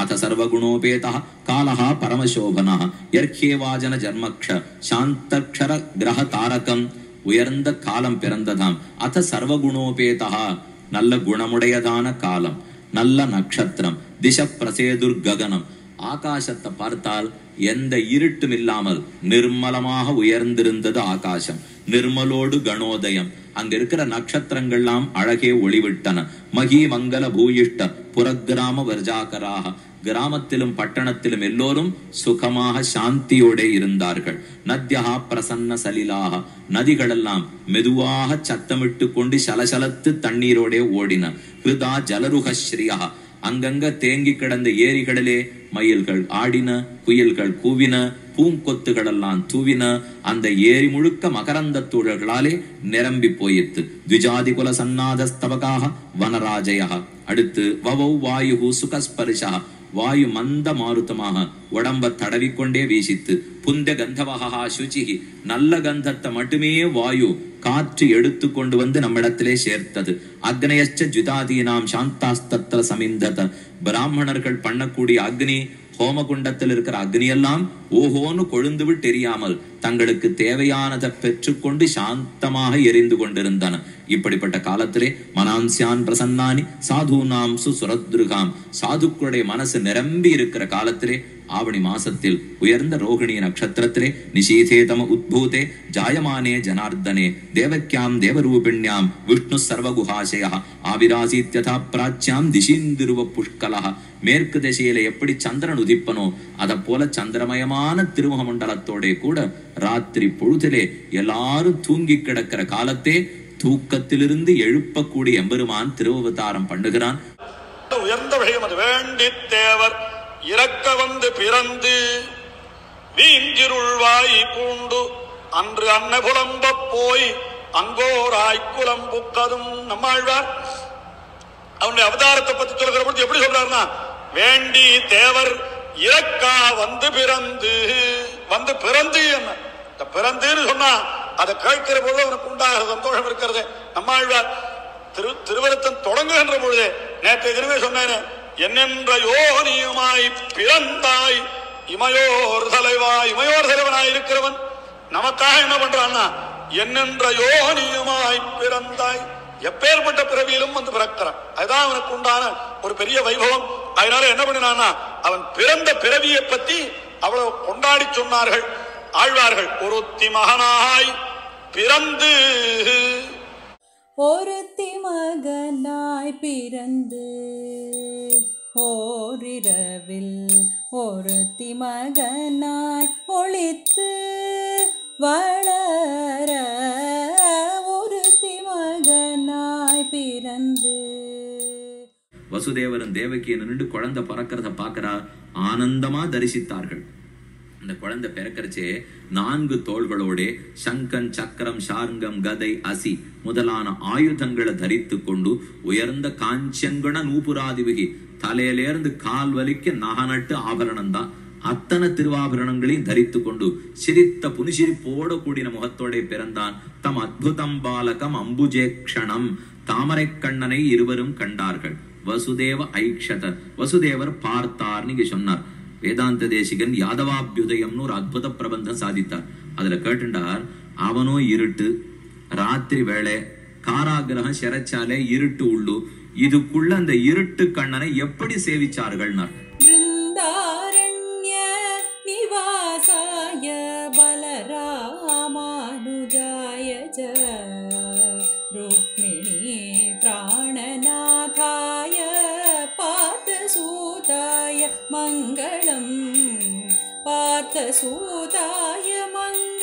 அத சர்வகுணோபேதः காலः பரமசோபனः யர்ஹேவாஜன ஜன்மக்ஷ சாந்தக்ஷர கிரக தாரகம் உயர்ந்த காலம் பிறந்ததாம் அத சர்வகுணோபேதா நல்ல குணமுடையதான காலம் நல்ல நட்சத்திரம் திச பிரசேதுர் ககனம் ஆகாசத்தை பார்த்தால் எந்த இருட்டும் இல்லாமல் நிர்மலமாக உயர்ந்திருந்தது ஆகாசம் நிர்மலோடு கணோதயம் அங்க இருக்கிற நட்சத்திரங்கள்லாம் அழகே ஒளிவிட்டன மகி மங்கள பூயிஷ்ட புறக்கிராம வர்ஜாக்கராக கிராமத்திலும் பட்டணத்திலும் எல்லோரும் சுகமாக சாந்தியோட இருந்தார்கள் நத்யா பிரசன்ன சலிலாக நதிகளெல்லாம் மெதுவாக சத்தமிட்டு கொண்டு சலசலத்து தண்ணீரோடே ஓடின ஹிருதா ஜலருக ஸ்ரீயா அங்கங்க தேங்கி கிடந்த ஏரிகளிலே மயில்கள் ஆடின குயில்கள் கூவின பூங்கொத்துகளெல்லாம் தூவின அந்த ஏரி முழுக்க மகரந்த தூழல்களாலே நிரம்பி போயிற்று த்விஜாதி குல சன்னாதஸ்தவகாக வனராஜயா அடுத்து வவௌ வாயு சுகஸ்பரிஷா வாயு மந்த மாருத்தமாக உடம்ப தடவிக்கொண்டே வீசித்து புந்த கந்தவகா சுச்சிகி நல்ல கந்தத்தை மட்டுமே வாயு காற்று எடுத்து கொண்டு வந்து நம்மிடத்திலே சேர்த்தது அக்னயச்ச ஜுதாதீனாம் சாந்தாஸ்தத்திர சமிந்தத பிராமணர்கள் பண்ணக்கூடிய அக்னி ஹோமகுண்டத்தில் இருக்கிற அக்னியெல்லாம் ஓஹோன்னு கொழுந்து விட்டு எரியாமல் தங்களுக்கு தேவையானதை பெற்றுக்கொண்டு சாந்தமாக எரிந்து கொண்டிருந்தன இப்படிப்பட்ட காலத்திலே மனான்சியான் பிரசன்னானி சாதுனாம் சுசுரத்ருகாம் சாதுக்களுடைய மனசு நிரம்பி இருக்கிற காலத்திலே ஆவணி மாசத்தில் உயர்ந்த ரோகிணி நட்சத்திரத்திலே நிஷீதேதம உத்பூதே ஜாயமானே ஜனார்தனே தேவக்கியாம் தேவரூபிண்யாம் விஷ்ணு சர்வகுஹாசய ஆவிராசீத்யதா பிராச்சியாம் திசீந்திருவ புஷ்கலா மேற்கு திசையில எப்படி சந்திரன் உதிப்பனோ அத போல சந்திரமயமான திருமுக மண்டலத்தோட கூட ராத்திரி பொழுதிலே எல்லாரும் தூங்கி கிடக்கிற காலத்தே தூக்கத்திலிருந்து எழுப்பக்கூடிய எம்பெருமான் திருவவதாரம் பண்ணுகிறான் உயர்ந்த விஷயம் அது வேண்டி தேவர் இறக்க வந்து பிறந்து வீஞ்சிருள்வாய் பூண்டு அன்று அன்ன புலம்ப போய் அங்கோராய் குலம்புக்கதும் நம்மாழ்வார் அவனுடைய அவதாரத்தை பத்தி சொல்கிற பொழுது எப்படி சொல்றாருன்னா வேண்டி தேவர் இறக்கா வந்து பிறந்து வந்து பிறந்து என்ன இந்த பிறந்துன்னு சொன்னா அதை கேட்கிற பொழுது அவனுக்கு உண்டாகிற சந்தோஷம் இருக்கிறது நம்மாழ்வார் திரு திருவருத்தம் தொடங்குகின்ற பொழுது நேற்று திருவே சொன்னேன் என்னென்ற யோனியுமாய் பிறந்தாய் இமையோர் தலைவா இமையோர் தலைவனாய் இருக்கிறவன் நமக்காக என்ன பண்றான்னா என்னென்ற யோனியுமாய் பிறந்தாய் எப்பேற்பட்ட பிறவியிலும் வந்து பிறக்கிறான் அதுதான் அவனுக்கு உண்டான ஒரு பெரிய வைபவம் அதனால என்ன பண்ணினான்னா அவன் பிறந்த பிறவியை பத்தி அவ்வளவு கொண்டாடி சொன்னார்கள் ஆழ்வார்கள் ஒருத்தி மகனாய் பிறந்து ஒருத்தி மகனாய் பிறந்து ஓரிரவில் ஒருத்தி மகனாய் ஒளித்து வளர ஒருத்தி மகனாய் பிறந்து வசுதேவரும் தேவகியை நின்று குழந்தை பறக்கிறத பார்க்கறா ஆனந்தமா தரிசித்தார்கள் அந்த குழந்தை பிறக்கறச்சே நான்கு தோள்களோடே சங்கன் சக்கரம் சார்ங்கம் கதை அசி முதலான ஆயுதங்களை தரித்து கொண்டு உயர்ந்த காஞ்சங்குண நூபுராதிவிகி தலையிலேருந்து கால் வலிக்க நகநட்டு ஆபரணம் தான் அத்தனை திருவாபரணங்களையும் தரித்து கொண்டு சிரித்த புனிசிரிப்போட கூடின முகத்தோட பிறந்தான் தம் அத்புதம் பாலகம் அம்புஜேக்ஷணம் தாமரை கண்ணனை இருவரும் கண்டார்கள் வசுதேவ ஐக்ஷத வசுதேவர் பார்த்தார் நீங்க சொன்னார் வேதாந்த தேசிகன் யாதவாபியுதயம்னு ஒரு அற்புத பிரபந்தம் சாதித்தார் அதுல கேட்டுண்டார் அவனோ இருட்டு ராத்திரி வேளை காராகிரகம் சிறைச்சாலே இருட்டு உள்ளு இதுக்குள்ள அந்த இருட்டு கண்ணனை எப்படி சேவிச்சார்கள்னார் பிருந்தாரண்ய நிவாசாய பலராமானுஜாய ச ருக்மிணி பிராணநாதாய பார்த்தசூதாய மங்களம் பார்த்தசூதாய மங்களம்